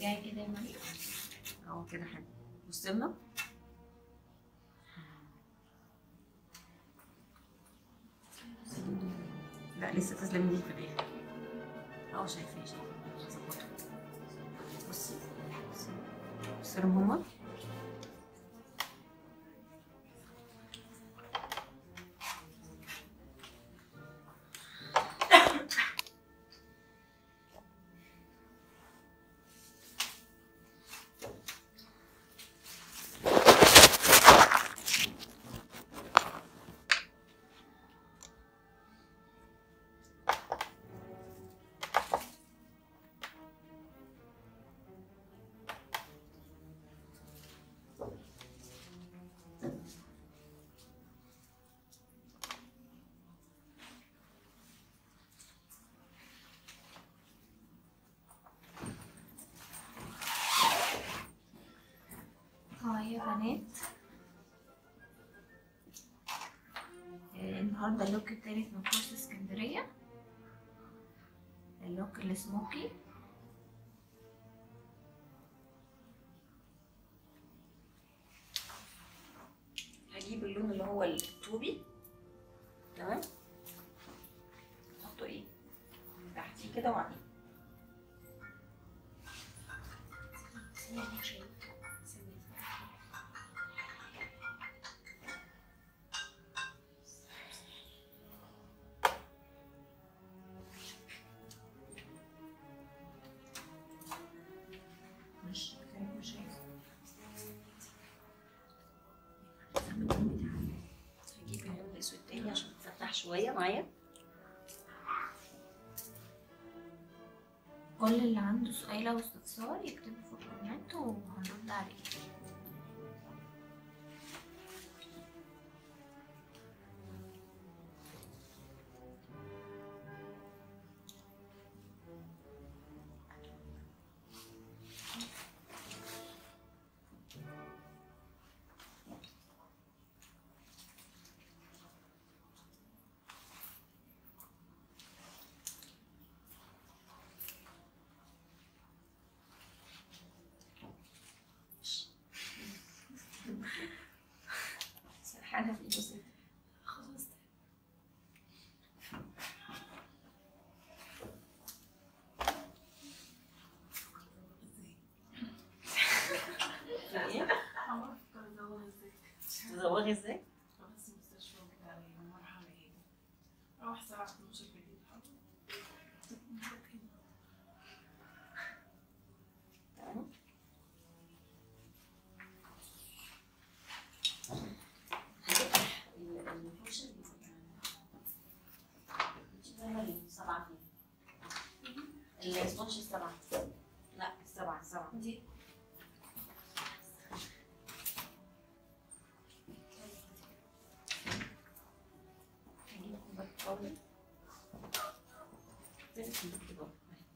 رجعي كده يا مريم اهو كده حلو والسمنه لا لسه تسلمي دي في الاخر اه شايفاه شايفاه ظبطه بصي بصي بصي ماما اه يا بنات آه، النهارده اللوك التالت من كورس اسكندرية اللوك السموكي هجيب اللون اللي هو الطوبي تمام احطه ايه تحتيه كده وعليه مش مش هجيب اللون الاسود تاني عشان تفتح شويه معايا كل اللي عنده سؤال او استفسار يكتبه في الكومنت وهنرد عليه سرحانه في ايده ست خلاص ايه عمرك تزوغ ازاي؟ تزوغي ازاي بس مستشفى وكده علي ما راح على ايه؟ اروح الساعة 12 بالليل تمام هتفتح ال- الفرشة دي. سبعة فيه السبونج السبعة لا السبعة السبعة دي هجيب كوباية باودر فين كوباية باودر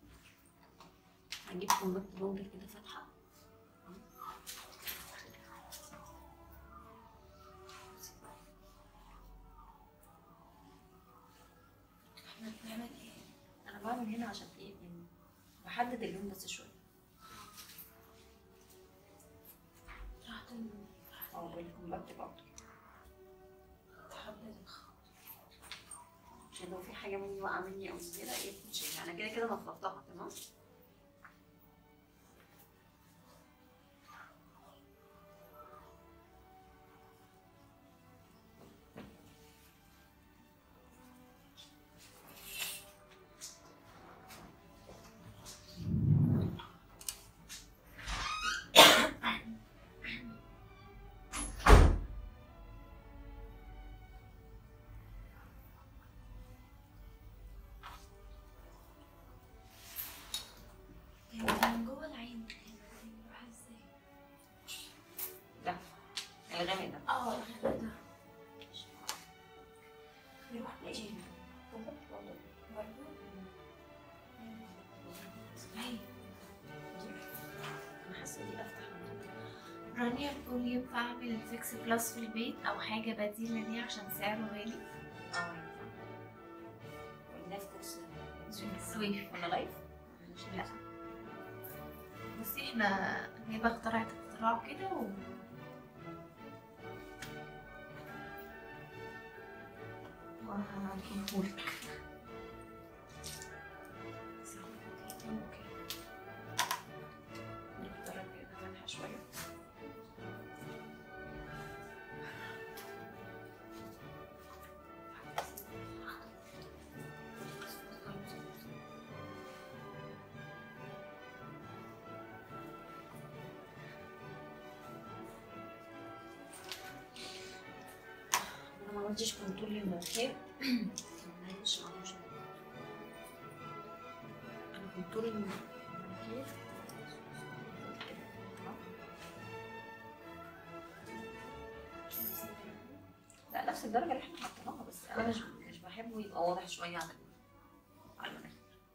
هجيب كوباية باودر كده فاتحة احنا بنعمل ايه؟ انا بعمل هنا عشان ايه يعني بحدد اللون بس شوية تحت ال- او بالكومباكت باودر تحدد الخط عشان لو في حاجة مني واقعة مني أو زيادة إيه تتشيل أنا كده كده نظفتها تمام يعني من جوه العين بيروح ازاي؟ ده الغامق ده اه الغامق ده بيروح ليش؟ ايه؟ برضه ايوه أنا حاسة دي أفتح من دول. رانيا بتقول ينفع اعمل الفيكس بلس في البيت او حاجه بديله ليه عشان سعره غالي اه ينفع قلنا في كورس سويف ولا لايف؟ لا بصي احنا هبه اخترعت اختراع كده و وهجيبهولك نختار كده فتحة شوية انا ما عملتش كونتور للمناخير معلش معلش انا كونتور المناخير لا نفس الدرجة اللي احنا حطيناها بس انا مش مش بحبه يبقى واضح شوية على ال- على المناخير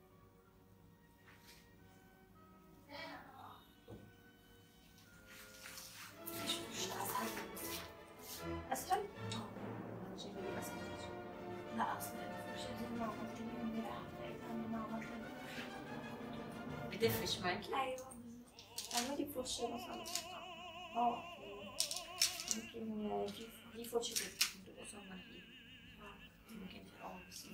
اسهل؟ انا شايفة دي اسهل لا اصل الفرشه دي اللي عملت بيها امبارح لقيتها ان انا عملت بتفرش معاكي ايوه اعملي فرشة مثلا اه ممكن في في فرشة كده قصر مناخير ممكن في الأول بس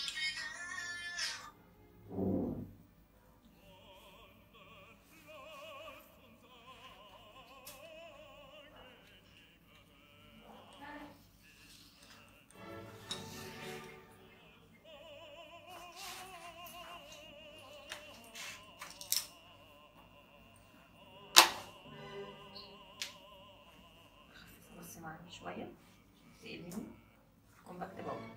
بس معايا شوية تقلبي كومباكت باودر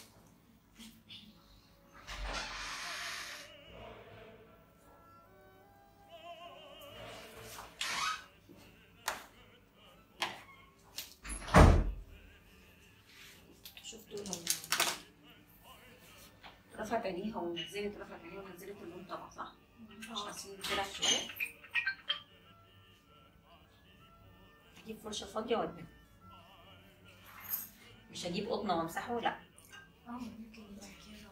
شفتوا لما رفعت عينيها ونزلت رفعت عينيها ونزلت اللون طبعا صح؟ مش حاسين طلع شوية اجيب فرشة فاضية ولا مش هجيب قطنة وامسحه لا اه ممكن بعد كده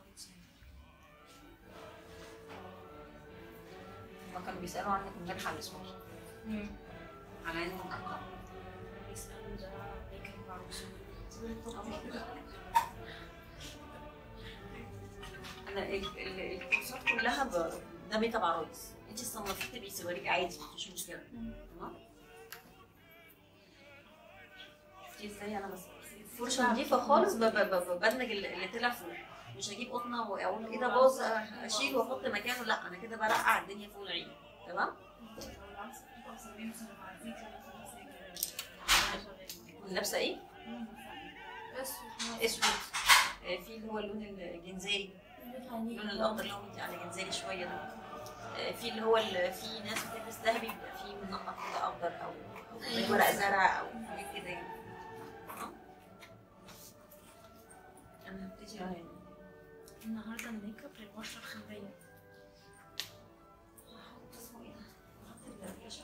هما كانوا بيسألوا عنك امبارح على الاسبوع على انه منقط بيسألوا ده ليه كان بعروسه انا ال- ال- الكورسات كلها ب... ده ميك اب عرايس انت صنفتي بيسيبها لك عادي مفيش مشكله تمام شفتي ازاي انا بس فرشه نضيفه خالص ب- ب- ب- بدمج اللي اللي طلع فوق مش هجيب قطنه واقول ايه ده باظ اشيل واحط مكانه لا انا كده برقع الدنيا فوق العين تمام لابسه ايه اسود آه، في اللي هو اللون الجنزاري اللون الاخضر اللي هو مدي على جنزاري شويه ده آه، في اللي هو ال- في ناس بتلبس ذهبي بيبقى فيه منقط كده اخضر او أو زي ورق زرع او حاجات كده يعني تمام؟ انا هبتدي على النهارده الميك اب للبشره الخمريه هحط اسمه ايه ده؟ هحط البلاش.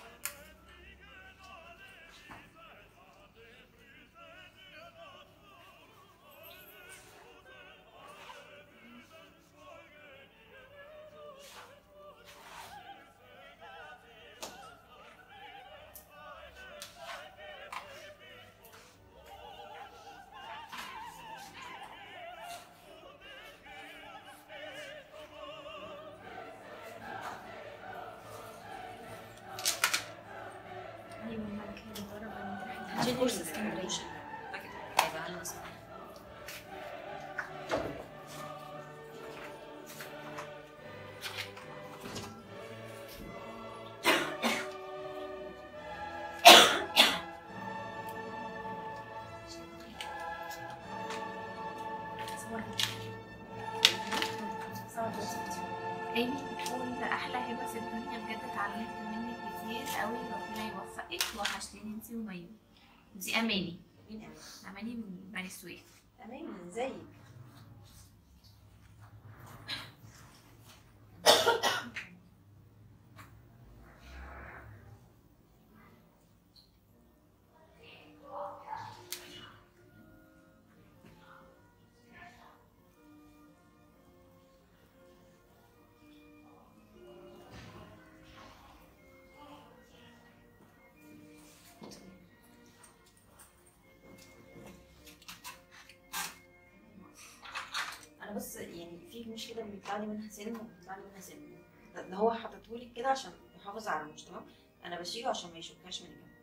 ايوه المكان ضرب انا هاتي كورس ال- اسكندريه الروشن. باكت هيبقى لنا اسمه. ايمي بتقول احلى هبه في الدنيا بجد اتعلمت منك كتير قوي ربنا يوفقك وحشتيني انتي وميو دي اماني مين قال؟ اماني من بني سويف تمام ازيك رموش كده بيطلع لي منها سن وبيطلع لي منها سن ده ده هو حاططهولي كده عشان يحافظ على الرموش تمام انا بشيله عشان ما يشوفهاش من الجنب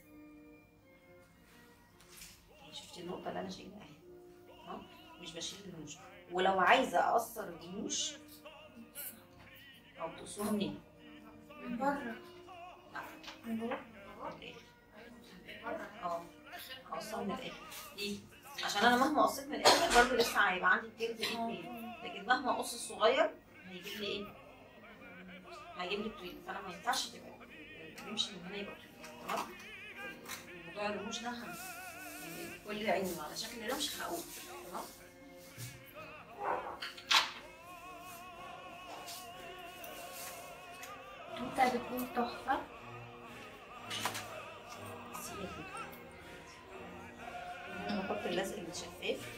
أهي شفتي النقطه اللي انا شايلها اهي تمام مش بشيل الرموش ولو عايزه اقصر الرموش او بتقصوها منين؟ من بره من جوه من الآخر. اه اقصها من الاخر ليه؟ عشان انا مهما قصيت من الاخر برضه لسه هيبقى عندي الكيرف ايه طويل لكن مهما اقص الصغير هيجيب لي ايه؟ هيجيب لي طويل فانا ما ينفعش تبقى يمشي من هنا يبقى طويل تمام؟ موضوع الرموش ده هم يعني كل عين على شكل رمش هقول تمام؟ انت بتكون تحفه بس هي كده. انا بحط اللزق اللي شفاف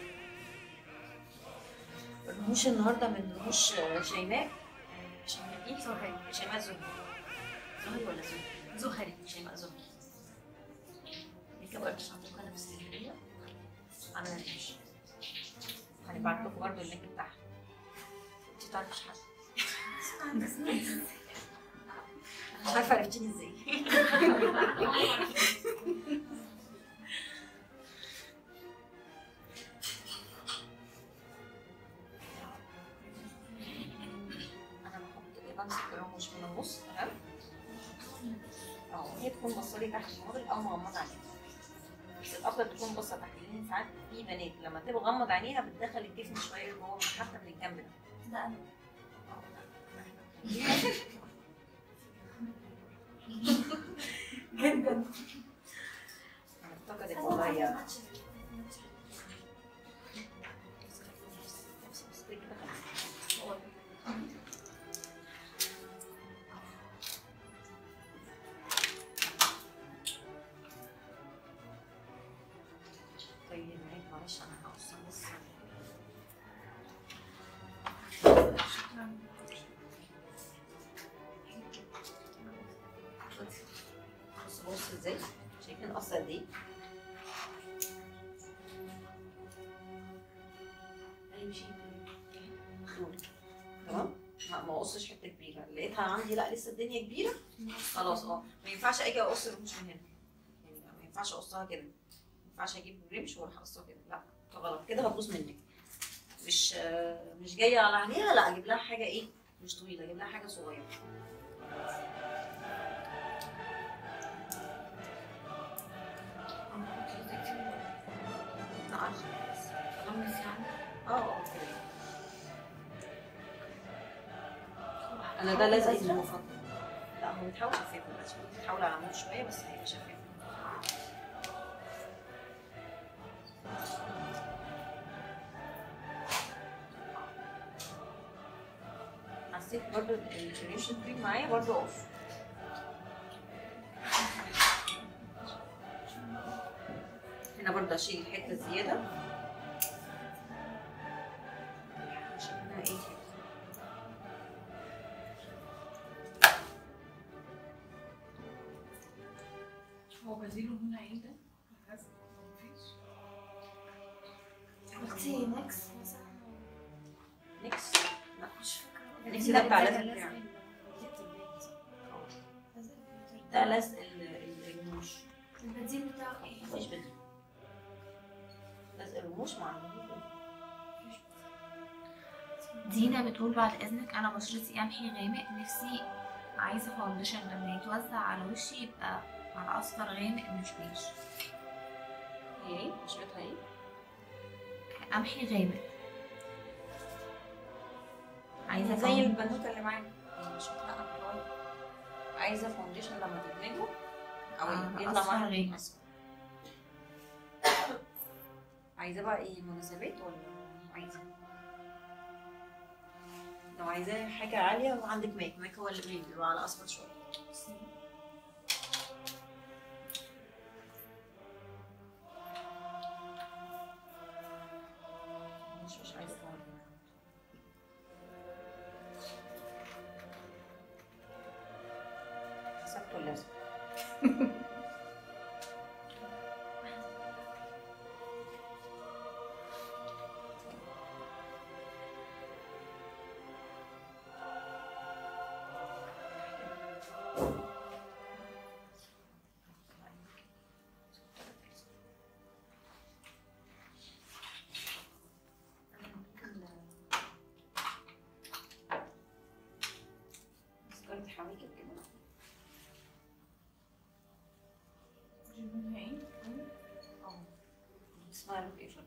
الرموش النهارده من رموش شيماء شيماء ايه؟ زهري شيماء زهري زهري ولا زهري؟ زهري شيماء زهري ميك اب ارتست عندكم هنا في اسكندريه عامله رموش هنبعت لكم برضه اللينك بتاعها انت تعرفش حد مش عارفه عرفتيني ازاي انا بحط بمسك الرموش من النص تمام اه هي تكون باصه لي تحت الموديل او مغمضه عينيها بس الافضل تكون باصه تحت لان ساعات في بنات لما تبقى مغمض عينيها بتدخل الجسم شويه جوه حتى من الجنب ده ده انا جدا اعتقد والله يا طيب معلش انا هقص بس بص بص ازاي شايفين قصة قد ايه امشي دول تمام ما ما اقصش حته كبيره لقيتها عندي لا لسه الدنيا كبيره خلاص اه ما ينفعش اجي اقص الرموش من هنا يعني ما ينفعش اقصها كده ما ينفعش اجيب رمش واروح اقصها كده لا غلط كده هتبوظ منك مش آه، مش جايه على عينيها لا اجيب لها حاجه ايه مش طويله اجيب لها حاجه صغيره لا عارفة. غمس يعني اه اه كده انا ده لازق المفضل لا هو بتحاول شفاف دلوقتي بتحاول على موت شويه بس هي شفاف حسيت برضو الريشن كريم معايا برضو اوف هنا برضو اشيل حته زياده عشان هنا ايه هو بديله هنا ايه ده؟ الرسم مفيش قلتي نكس مثلا نكس لا مش فاكره النكس ده بتاع لازم بتاعه. ده لزق ال- ال- الرموش البديل بتاعه ايه؟ مفيش بديل لزق الرموش مع الرموش دينا بتقول بعد اذنك انا بشرتي قمحي غامق نفسي عايزه فاونديشن لما يتوزع على وشي يبقى على اصفر غامق مش بيج هي ايه بشرتها ايه قمحي غامق عايزه زي زي البنوته اللي معانا هي بشرتها قمحوية عايزه فاونديشن لما تدمجه او آه، يطلع أصفر معاها غامق. اصفر عايزاه بقى ايه مناسبات ولا عايزه لو عايزاه حاجه عاليه وعندك ماك ماك هو اللي بيبقى على اصفر شويه مش مش عايزه طبعا حسبته اللازم مسكرة حواجب كده جيبونها ايه؟ اه اسمها روك ايفر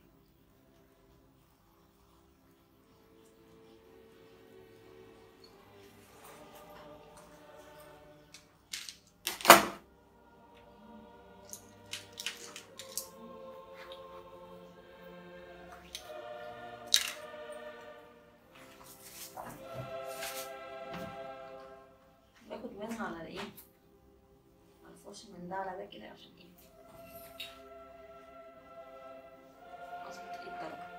باخد منها على ايه؟ على الفرش من ده على ده كده عشان ايه؟ اظبط ايه الدرجة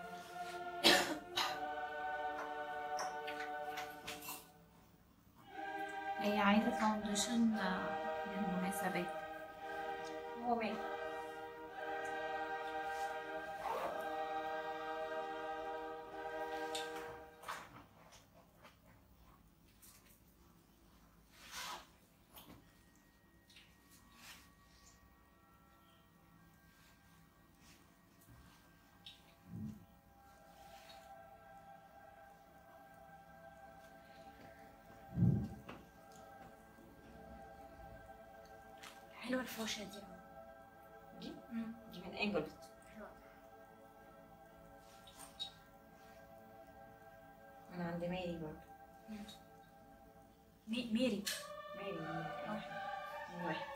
هي عايزة فاونديشن للمناسبات هو مين؟ حلوة الفرشة دي دي دي من انجلت من عند ماري برضه مي- ميري ماري من واحد من واحد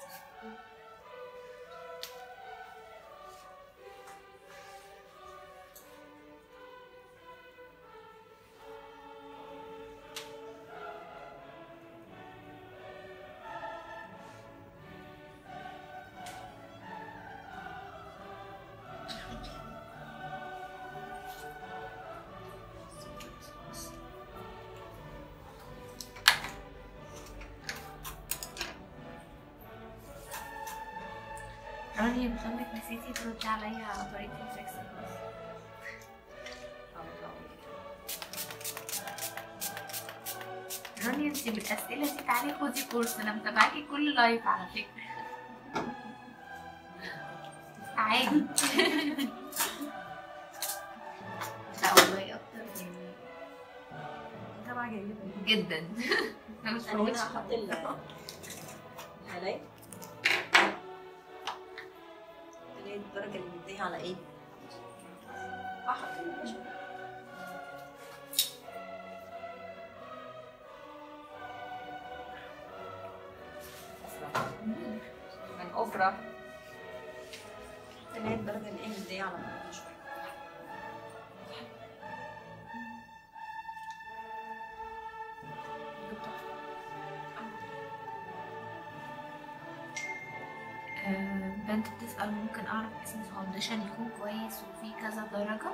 رانيا بتقولك نسيتي تردي عليا على طريقة الفيكس بس رانيا انتي بالأسئلة دي تعالي خدي كورس أنا متابعاكي كل لايف على فكرة عادي لا والله أكتر يعني طبعا جايبها جدا أنا مش انا هنا فاهمة هحط ال- الهلايا اللي هي الدرجة اللي مديها على ايه؟ هحط المشروع. من أوفرا اللي هي الدرجة اللي ايه مديها على المشروع. آه، بنت بتسأل ممكن أعرف اسم فاونديشن يكون كويس وفيه كذا درجة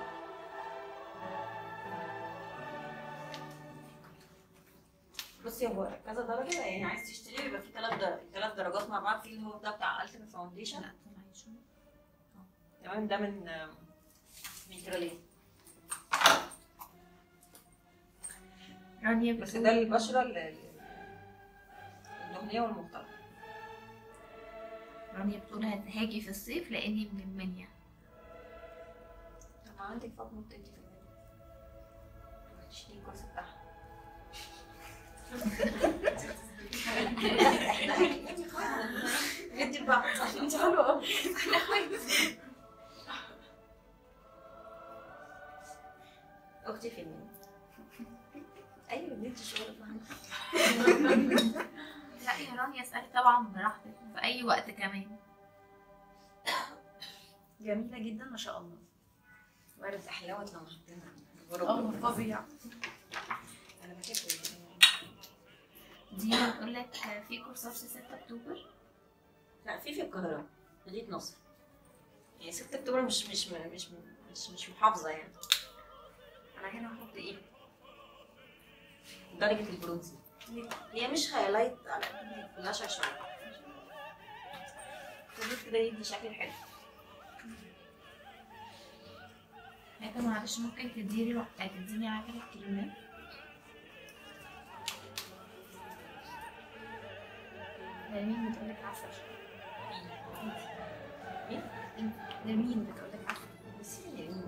بصي هو كذا درجة يعني عايز تشتري يبقى في ثلاث درجات ثلاث درجات مع بعض في اللي هو ده بتاع التيمت فاونديشن لا طلعي شو تمام ده من من جرالين رانيا بس بتقول ده البشرة ال- ال- الدهنية والمختلطة رانيا بتقول هت- هاجي في الصيف لأني من المنيا طب ما عندك فاطمة بتدي في المنيا تشتري الكورس بتاعها ندي لبعض انت حلوة قوي اختي في المنيا ايوه ندي شغل فاهمة لا يا رانيا اسألي طبعا براحتك في أي وقت كمان جميلة جدا ما شاء الله وارد احلاوة لما حطينا اه فظيع انا بحب دينا بتقول لك في كورسات في 6 أكتوبر لا في في القاهرة مدينة نصر يعني 6 اكتوبر مش مش مش مش مش محافظة يعني انا هنا هحط ايه درجة البرونزي هي مش هايلايت على قد ما هي بلاشة شوية خليت كده يدي شكل حلو هيدا معلش ممكن تديري تديني عجلة الكريمات عسل مين؟ انت نرمين بتقول لك عسل بس هي مين؟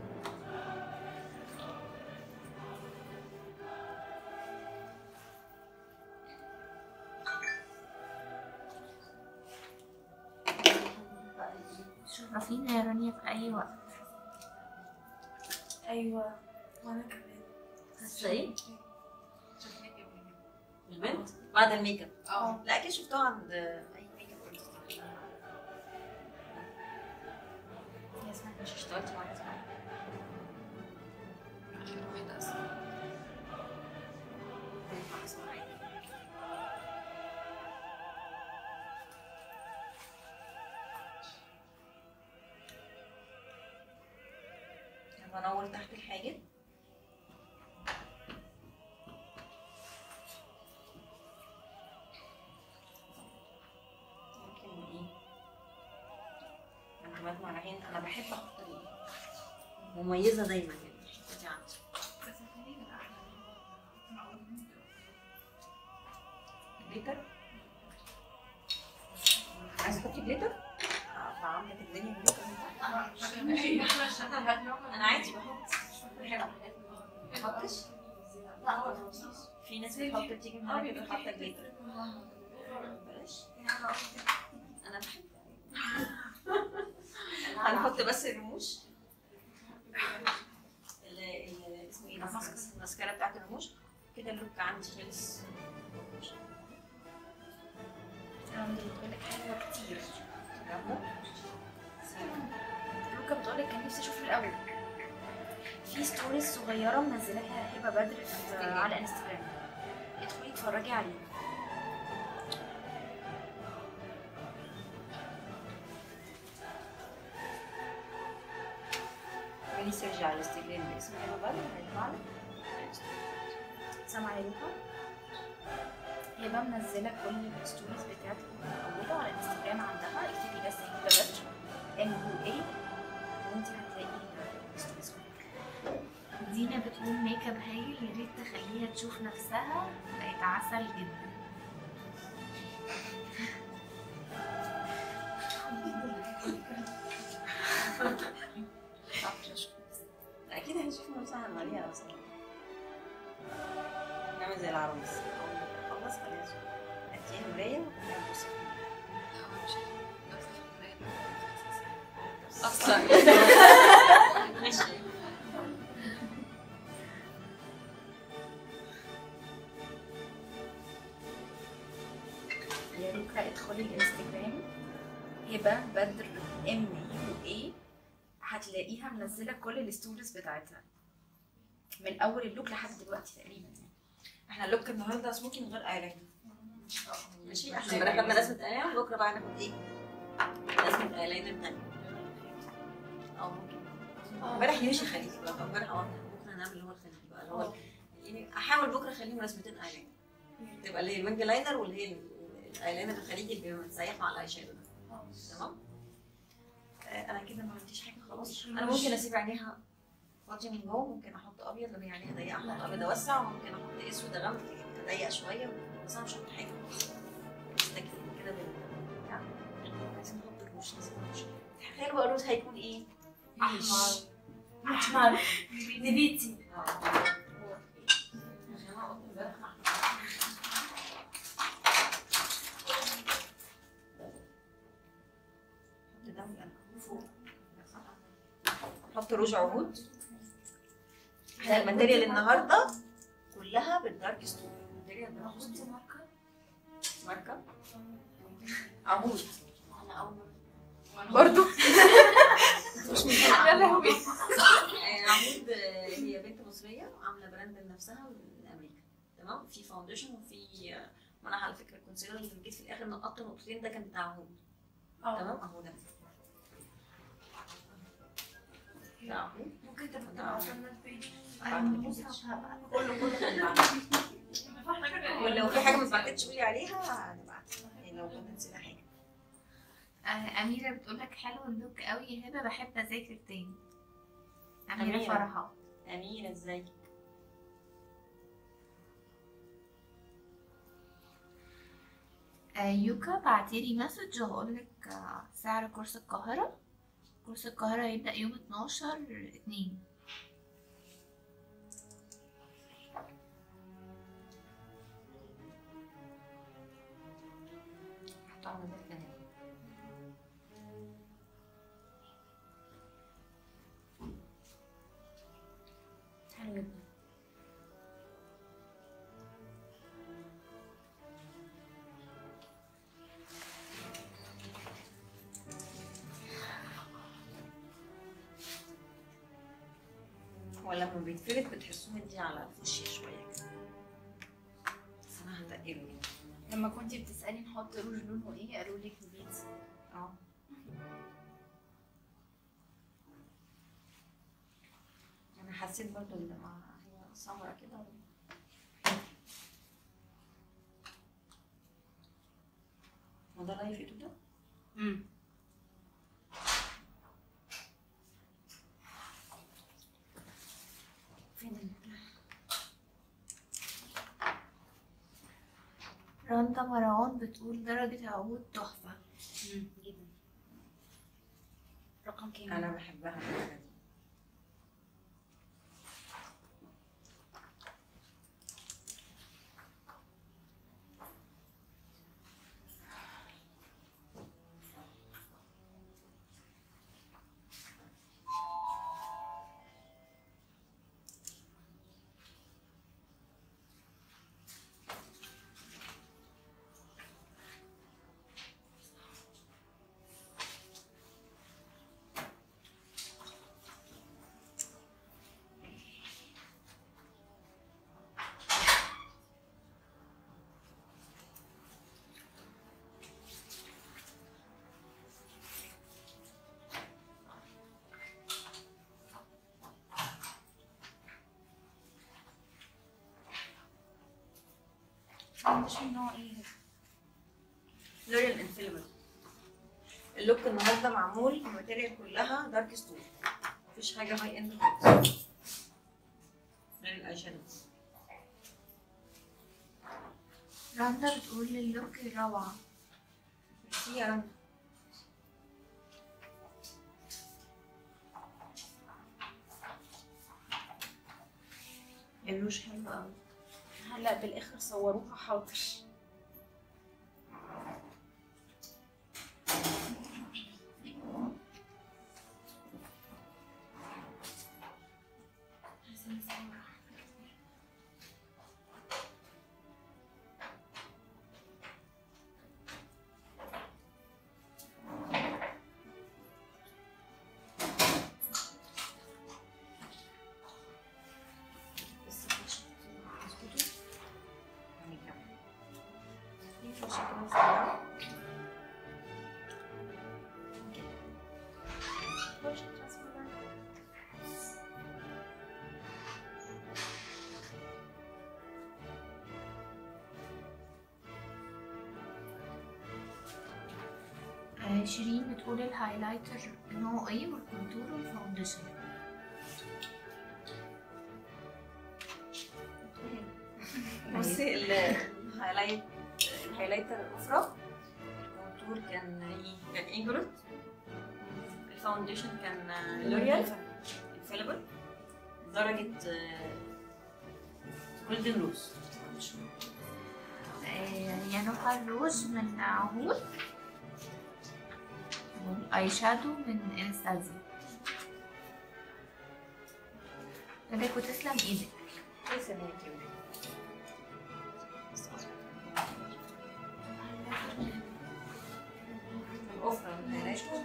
شرفينا يا رانيا في أي وقت ايوه وانا كمان حاسه ايه؟ شكلك ابني البنت بعد الميك اب اه لا اكيد شفتوها عند اي ميك اب ارتست هي اسمها مش اشتغلت معاها اسمها عشان واحده اصلا تنفع اسمها عادي أنا بنور تحت الحاجب ممكن ايه انا عملت مع العين انا بحب احط ال- مميزه دايما يعني الحته دي عندي بس خلينا احلى جليتر عايزه تحطي جليتر؟ فعملت الدنيا جليتر انا عادي بحط بحب ما بحطش لا ما بحطش في ناس بتحط بتيجي من هنا كده حاطه جليتر بلاش انا بحب هنحط بس الرموش ال- ال- اسمه ايه ده الماسكارا بتاعت الرموش كده اللوك عندي خلص انا بتقول لك حلوه كتير جامده لوكا بتقول لك كان نفسي اشوف الاول في ستوريز صغيره منزلاها هبه بدر في- على انستغرام ادخلي اتفرجي عليها اعملي سيرش على الانستجرام باسم هبه بدر هيطلع لك سامعه يا لوكا هبه منزله كل الستوريز بتاعتها متعوده على الانستغرام عندها اكتبي بس هبه بدر ام يو اي وانت هتلاقي الستوريز كلها دينا بتقول ميك اب هايل يا ريت تخليها تشوف نفسها بقت عسل جدا معرفش اشوف اكيد هنشوف نفسها مالية اصلا نعمل زي العروس اول ما نخلص خلينا نشوف اديها مرايه ونعمل بصي اصلا ماشي يا لوكا ادخلي الانستجرام هبه بدر ام يو اي هتلاقيها منزله كل الستوريز بتاعتها من اول اللوك لحد دلوقتي تقريبا احنا اللوك النهارده سموكي من غير ايلاينر ماشي احنا امبارح خدنا رسمه ايلاينر بكره بقى هناخد ايه؟ رسمه ايلاينر تانية او ممكن امبارح يمشي خليجي بقى امبارح اه بكره هنعمل اللي هو الخليجي بقى اللي هو يعني احاول بكره اخليهم رسمتين ايلاينر تبقى اللي هي المانجا لاينر واللي هي الايلاينر الخليجي اللي بيبقى متسيح مع الاي شادو ده تمام آه، انا كده ما عنديش حاجه خلاص انا ممكن اسيب عينيها فاضيه من جوه ممكن احط ابيض لو هي عينيها ضيقه احط ابيض اوسع وممكن احط اسود اغمق اضيق شويه بس انا مش هحط حاجه مستكفين كده بال بتاع. عايزين نحط الروش لازم روش تخيلوا بقى الروش هيكون ايه؟ احمر احمر نبيتي نحط روج عهود احنا الماتيريال النهارده كلها بالدارك ستون الماتيريال بالدارك ستون ماركه عهود انا اول برضو يا لهوي عمود آه، هي بنت مصريه عامله براند لنفسها من امريكا تمام في فاونديشن وفي آه، وانا على فكره الكونسيلر اللي جيت في الاخر نقطت نقطتين ده كان بتاع عمود تمام اهو ده ده عمود ممكن ده تبقى عمود انا كله كله كان بعمل. ولو في حاجه ما اتبعتتش قولي عليها هنبعتها يعني لو كنت نسينا حاجه آه، أميرة بتقول لك حلو اللوك قوي يا هبة بحب أذاكر تاني أميرة أميرة. فرحات اميره ازاي آه، يوكا بعتيلي مسج وهقولك آه، سعر كورس القاهرة كورس القاهرة هيبدأ يوم اتناشر اتنين هحطها من ده هنا حلو جدا هو لما بيتفرد بتحسوه مدي على فوشيا شويه كده بس انا هتقله يعني لما كنتي بتسألي نحط روج لونه ايه قالوا لك نبيتز اه انا حسيت برضو ان مع هي سمرة كده هو ده لايف ايده ده؟ امم فين ال- رندا مروان بتقول درجة عبود تحفة جدا رقم كام انا بحبها الحاجة دي فاونديشن نوع ايه لوريال انفيلمنت اللوك النهارده معمول الماتيريال كلها دارك ستون مفيش حاجه هاي اند خالص غير الاي شادو رندا بتقول اللوك روعة ميرسي يا رنا الروش حلو قوي هلا بالاخر صوروها حاضر بس مش اسكتوا يعني كده دي فرشة كده صغيرة فرشة صغيرة آه، شيرين بتقول الهايلايتر نوعه ايه والكونتور والفاونديشن بصي ال- الهايلايت الهايلايتر الاخرى الكونتور كان ايه كان انجلوت الفاونديشن كان لوريال انفاليبل درجة جولدن روز آه، يانوكا الروج من عهود والاي شادو من انستازيا ايدك وتسلم ايدك كويس ان هي كده الاخرى الهايلايتر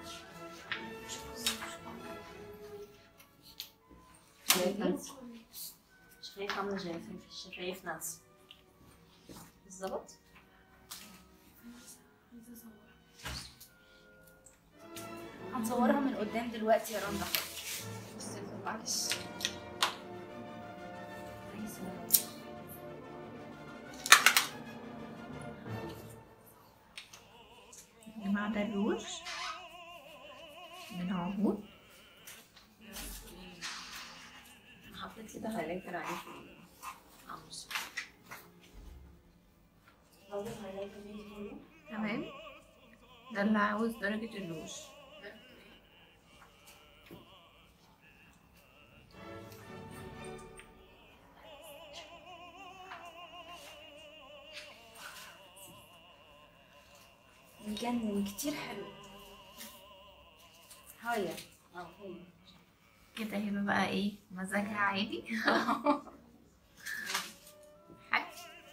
شفايف نانسي شفايف عاملة زي شفايف نانسي بالظبط هنصورها من قدام دلوقتي يا رندا بس معلش يا جماعة ده الروج من عهود حطيت كده هايلايتر عليه في النص تمام ده اللي عاوز درجة اللوش يجنن كتير حلو هايا كده هيبقى بقى ايه مزاجها عادي حاجة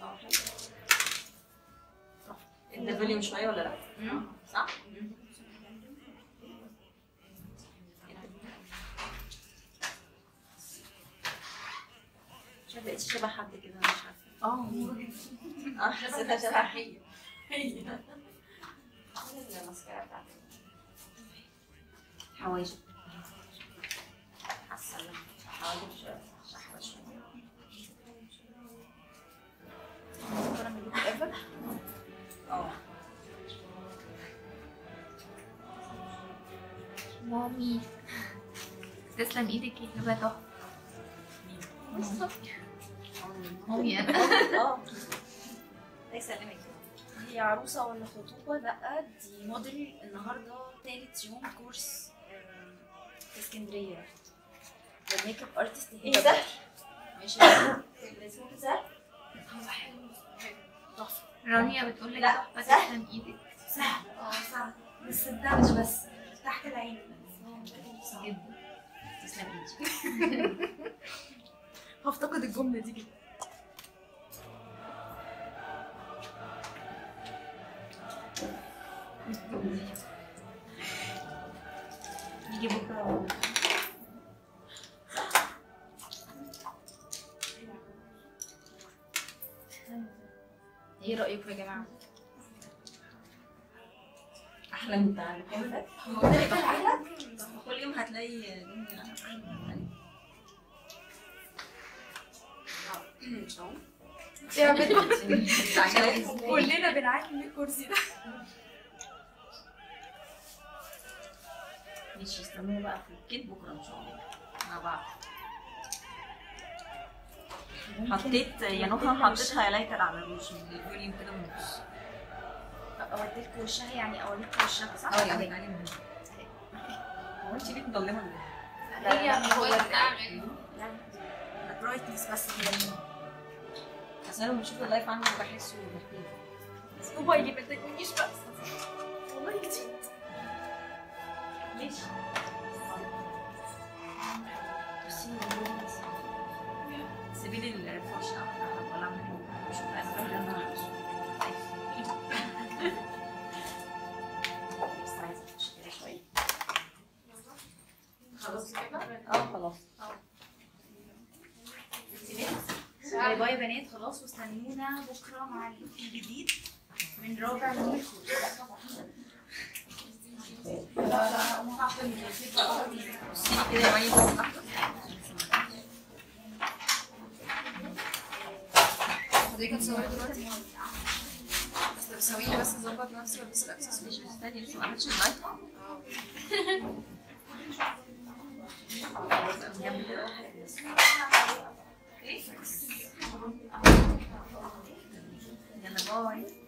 ادى فوليوم شويه ولا لا؟ صح؟ مش عارفه بقيتي شبه حد كده مش عارفه اه اه حسيتها شبه هي هي الماسكارا بتاعتي حواجب حاسه إن حواجب شويه شحوه شويه كراميل لوك ايفر اه مامي تسلم ايدك يا هبه تحفه مامي انا اه الله يسلمك هي عروسة ولا خطوبة؟ لأ دي موديل النهاردة تالت يوم كورس آم، في اسكندرية الميك اب ارتست هي ايه ده؟ ماشي اسمه سهل هو حلو تحفة رانيا بتقول لك لا، تحفه سهل. تسلم ايدك سهل اه سهل بس الدمج بس تحت العين جدا تسلم ايدي هفتقد الجملة دي جدا نيجي بكره ايه رأيكم يا جماعة؟ احلى من بتاع اللي فات هو ده اللي كان أحلى؟ كل يوم هتلاقي دنيا يا بنت أحلى. كلنا بنعاني من الكرسي ده ماشي استنوا بقى في الكيت بكره ان شاء الله مع بعض حطيت يا نوحة حطيت هايلايتر على الوش من الفوليوم كده من النص اوريك وشها يعني اوريك وشها صح؟ اه يعني تعالي من هو انت ليه مضلمه ليه؟ لا، لا، لا، هو هي لا برايتنس بس كده اصل انا لما بشوف اللايف عنه بحسه مختلف موبايلي ما تدنيش بس والله جديد ماشي سيبي لي الفرشه ولا اعمل ايه؟ بشوف انا بس عايزه اخش كده شويه خلاص كده اه خلاص باي باي يا بنات خلاص واستنونا بكره مع اللوك الجديد من رابع من الكورس بصي كده يا مريم بس تحت حضرتك هتصوري دلوقتي بس طب ثواني بس نظبط نفسي والبس الاكسسوارز مش مستني لسه ما عملتش اللايف جنب كده يلا باي